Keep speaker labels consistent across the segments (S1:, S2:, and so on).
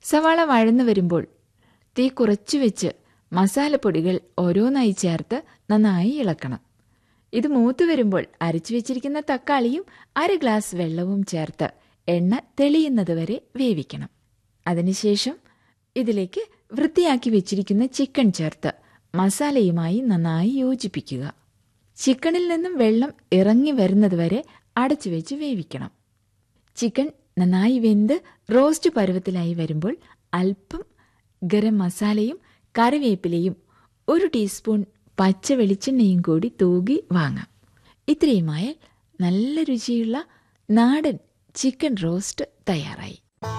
S1: സവാള വഴന്നു വരുമ്പോൾ തീ കുറച്ചു വെച്ച് മസാലപ്പൊടികൾ ഓരോന്നായി ചേർത്ത് നന്നായി ഇളക്കണം ഇത് മൂത്തു വരുമ്പോൾ അരച്ചു വെച്ചിരിക്കുന്ന തക്കാളിയും അര ഗ്ലാസ് വെള്ളവും ചേർത്ത് എണ്ണ തെളിയുന്നതുവരെ വേവിക്കണം അതിനുശേഷം ഇതിലേക്ക് വൃത്തിയാക്കി വെച്ചിരിക്കുന്ന ചിക്കൻ ചേർത്ത് മസാലയുമായി നന്നായി യോജിപ്പിക്കുക ചിക്കനിൽ നിന്നും വെള്ളം ഇറങ്ങി വരുന്നതുവരെ അടച്ചു വെച്ച് വേവിക്കണം ചിക്കൻ നന്നായി വെന്ത് റോസ്റ്റ് പരുവത്തിലായി വരുമ്പോൾ അല്പം ഗരം മസാലയും കറിവേപ്പിലയും ഒരു ടീസ്പൂൺ പച്ച വെളിച്ചെണ്ണയും കൂടി തൂകി വാങ്ങാം ഇത്രയുമായാൽ നല്ല രുചിയുള്ള നാടൻ ചിക്കൻ റോസ്റ്റ് തയ്യാറായി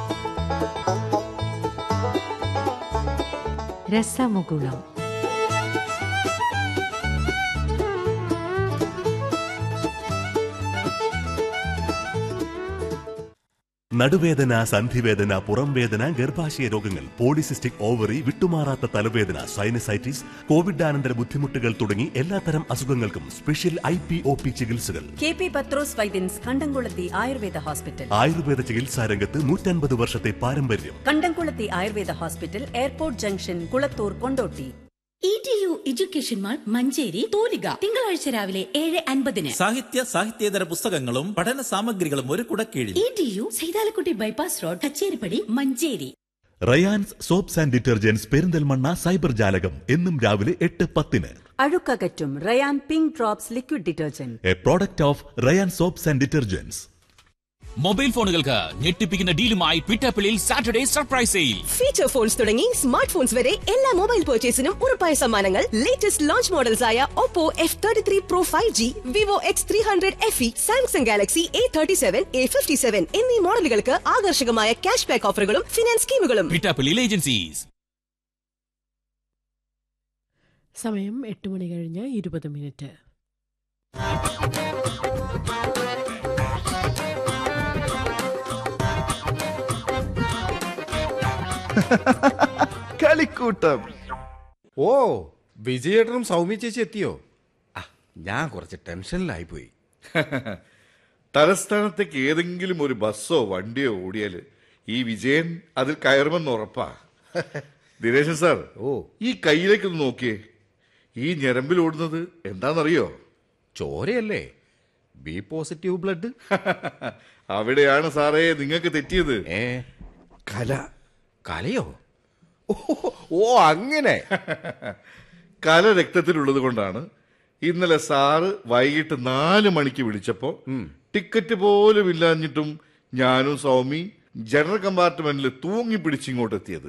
S2: രസമുകുളം
S3: നടുവേദന സന്ധിവേദന പുറംവേദന ഗർഭാശയ രോഗങ്ങൾ പോളിസിസ്റ്റിക് ഓവറി വിട്ടുമാറാത്ത തലവേദന സൈനസൈറ്റിസ് കോവിഡാനന്തര ബുദ്ധിമുട്ടുകൾ തുടങ്ങി എല്ലാത്തരം അസുഖങ്ങൾക്കും special I P O P ചികിത്സകൾ
S4: K P Pathros Vaidyans Kandamkulathi Ayurveda hospital
S3: Ayurveda ചികിത്സാ രംഗത്ത് നൂറ്റൻപത് വർഷത്തെ പാരമ്പര്യം
S4: Kandamkulathi Ayurveda hospital airport junction Kulathoor Kondotty
S5: E T U education mall Manjeri Thulika തിങ്കളാഴ്ച രാവിലെ ഏഴ് അൻപതിന്
S6: സാഹിത്യ സാഹിത്യേതര പുസ്തകങ്ങളും പഠന സാമഗ്രികളും ഒരു കുടക്കീഴിൽ
S5: E T U Saithalakutty bypass road Kacheripadi Manjeri
S3: Rayans soaps and detergents Perinthalmanna cyber Jalakam എന്നും രാവിലെ എട്ട് പത്തിന്
S4: അഴുക്കകറ്റും Rayan pink drops liquid detergent
S3: a product of Rayan soaps and detergents
S7: mobile ഫോണുകൾക്ക് ഞെട്ടിപ്പിക്കുന്ന ഡീലുമായി ട്വിറ്റപ്പിളിൽ Saturday surprise sale
S8: feature phones തുടങ്ങി സ്മാർട്ട് ഫോൺസ് വരെ എല്ലാ മൊബൈൽ പർച്ചേസിനും ഉറപ്പായ സമ്മാനങ്ങൾ ലേറ്റസ്റ്റ് ലോഞ്ച് മോഡൽസ് ആയ Oppo F thirty three pro five G Vivo X three hundred F E Samsung Galaxy A thirty seven A fifty seven എന്നീ മോഡലുകൾക്ക് ആകർഷകമായ ക്യാഷ് ബാക്ക് ഓഫറുകളും ഫിനാൻസ് സ്കീമുകളും
S7: ട്വിറ്റപ്പിളിൽ ഏജൻസീസ്
S9: സമയം എട്ട് മണി കഴിഞ്ഞ് ഇരുപത് മിനിറ്റ്
S10: കളിക്കൂട്ടം
S11: ഓ വിജയേട്ടനും സൗമ്യ ചേച്ചി എത്തിയോ ആ, ഞാൻ കുറച്ച് ടെൻഷനിലായി പോയി
S10: തലസ്ഥാനത്തേക്ക് ഏതെങ്കിലും ഒരു ബസ്സോ വണ്ടിയോ ഓടിയാല് ഈ വിജയൻ അതിൽ കയറുമെന്ന് ഉറപ്പാ ദിനേശൻ സാർ
S11: ഓ
S10: ഈ കയ്യിലേക്കൊന്ന് നോക്കിയേ ഈ ഞരമ്പിൽ ഓടുന്നത് എന്താണെന്നറിയോ
S11: ചോരയല്ലേ ബി പോസിറ്റീവ് ബ്ലഡ്
S10: അവിടെയാണ് സാറേ നിങ്ങൾക്ക് തെറ്റിയത്
S11: ഏ
S10: കല
S11: കലയോ ഓ, ഓ അങ്ങനെ
S10: കല രക്തത്തിലുള്ളത് കൊണ്ടാണ് ഇന്നലെ സാറ് വൈകിട്ട് നാല് മണിക്ക് വിളിച്ചപ്പോ ടിക്കറ്റ് പോലും ഇല്ലാഞ്ഞിട്ടും ഞാനും സൗമി ജനറൽ കമ്പാർട്ട്മെന്റിൽ തൂങ്ങി പിടിച്ചിങ്ങോട്ട് എത്തിയത്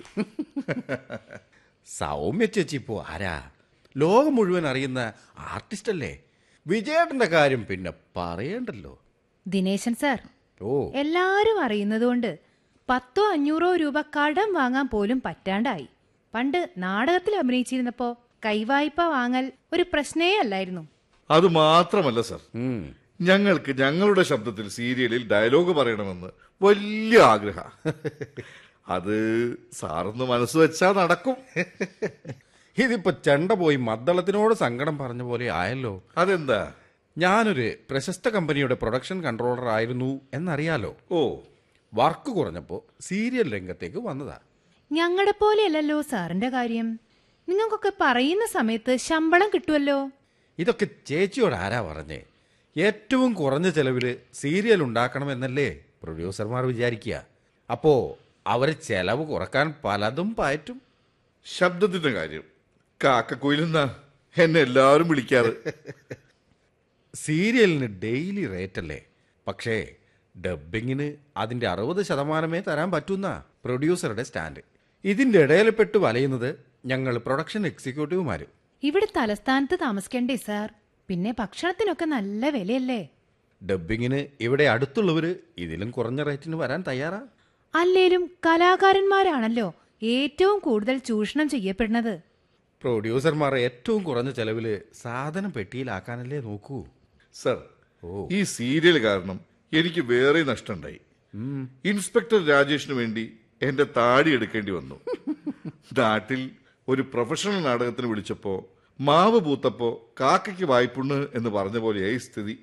S11: സൗമ്യ ചേച്ചി ഇപ്പോ ആരാ ലോകം മുഴുവൻ അറിയുന്ന ആർട്ടിസ്റ്റ് അല്ലേ വിജയേട്ടന്റെ കാര്യം പിന്നെ പറയണ്ടല്ലോ
S12: ദിനേശൻ സാർ
S11: ഓ
S12: എല്ലാരും അറിയുന്നതുകൊണ്ട് പത്തോ അഞ്ഞൂറോ രൂപ കടം വാങ്ങാൻ പോലും പറ്റാണ്ടായി പണ്ട് നാടകത്തിൽ അഭിനയിച്ചിരുന്നപ്പോ കൈവായ്പ വാങ്ങൽ ഒരു പ്രശ്നേ അല്ലായിരുന്നു
S10: അത് മാത്രമല്ല സർ
S11: ഉം.
S10: ഞങ്ങൾക്ക് ഞങ്ങളുടെ ശബ്ദത്തിൽ സീരിയലിൽ ഡയലോഗ് പറയണമെന്ന് വലിയ ആഗ്രഹ അത് സാറൊന്ന് മനസ്സ് വെച്ചാ നടക്കും
S11: ഇതിപ്പോ ചെണ്ട പോയി മദ്ദളത്തിനോട് സങ്കടം പറഞ്ഞ പോലെ ആയല്ലോ
S10: അതെന്താ
S11: ഞാനൊരു പ്രശസ്ത കമ്പനിയുടെ പ്രൊഡക്ഷൻ കൺട്രോളർ ആയിരുന്നു എന്നറിയാലോ
S10: ഓ
S11: വർക്ക് കുറഞ്ഞപ്പോ സീരിയൽ രംഗത്തേക്ക് വന്നതാ
S12: ഞങ്ങളുടെ പോലെയല്ലല്ലോ സാറിന്റെ കാര്യം നിങ്ങൾക്കൊക്കെ പറയുന്ന സമയത്ത് ശമ്പളം കിട്ടുമല്ലോ
S11: ഇതൊക്കെ ചേച്ചിയോട് ആരാ പറഞ്ഞേ ഏറ്റവും കുറഞ്ഞ ചെലവില് സീരിയൽ ഉണ്ടാക്കണമെന്നല്ലേ പ്രൊഡ്യൂസർമാർ വിചാരിക്കുക അപ്പോ അവര് ചെലവ് കുറക്കാൻ പലതും പയറ്റും
S10: ശബ്ദത്തിന്റെ കാര്യം കാക്കക്കുയിലെന്നാ എന്നെ എല്ലാവരും വിളിക്കാറ്
S11: സീരിയലിന് ഡെയിലി റേറ്റ് അല്ലേ പക്ഷേ ഡബ്ബിങ്ങിന് അതിന്റെ അറുപത് ശതമാനമേ തരാൻ പറ്റുന്ന പ്രൊഡ്യൂസറുടെ സ്റ്റാൻഡ് ഇതിന്റെ ഇടയിൽപ്പെട്ട് വലയുന്നത് ഞങ്ങൾ പ്രൊഡക്ഷൻ എക്സിക്യൂട്ടീവുമാര്
S12: ഇവിടെ തലസ്ഥാനത്ത് താമസിക്കണ്ടേ സാർ പിന്നെ ഭക്ഷണത്തിനൊക്കെ നല്ല വിലയല്ലേ
S11: ഡബ്ബിങ്ങിന് ഇവിടെ അടുത്തുള്ളവര് ഇതിലും കുറഞ്ഞ റേറ്റിന് വരാൻ തയ്യാറാ
S12: അല്ലേലും കലാകാരന്മാരാണല്ലോ ഏറ്റവും കൂടുതൽ ചൂഷണം ചെയ്യപ്പെടുന്നത്
S11: പ്രൊഡ്യൂസർമാർ ഏറ്റവും കുറഞ്ഞ ചെലവില് സാധനം പെട്ടിയിലാക്കാനല്ലേ നോക്കൂ
S10: സർ ഈ സീരിയൽ കാരണം എനിക്ക് വേറെ നഷ്ടമുണ്ടായി ഇൻസ്പെക്ടർ രാജേഷിന് വേണ്ടി എന്റെ താടി എടുക്കേണ്ടി വന്നു നാട്ടിൽ ഒരു പ്രൊഫഷണൽ നാടകത്തിന് വിളിച്ചപ്പോ മാവ് പൂത്തപ്പോ കാക്കയ്ക്ക് വായ്പുണ്ണ് എന്ന് പറഞ്ഞ പോലെയായി സ്ഥിതി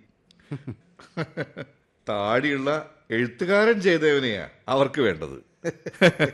S10: താടിയുള്ള എഴുത്തുകാരൻ ചെയ്തവനെയാ അവർക്ക് വേണ്ടത്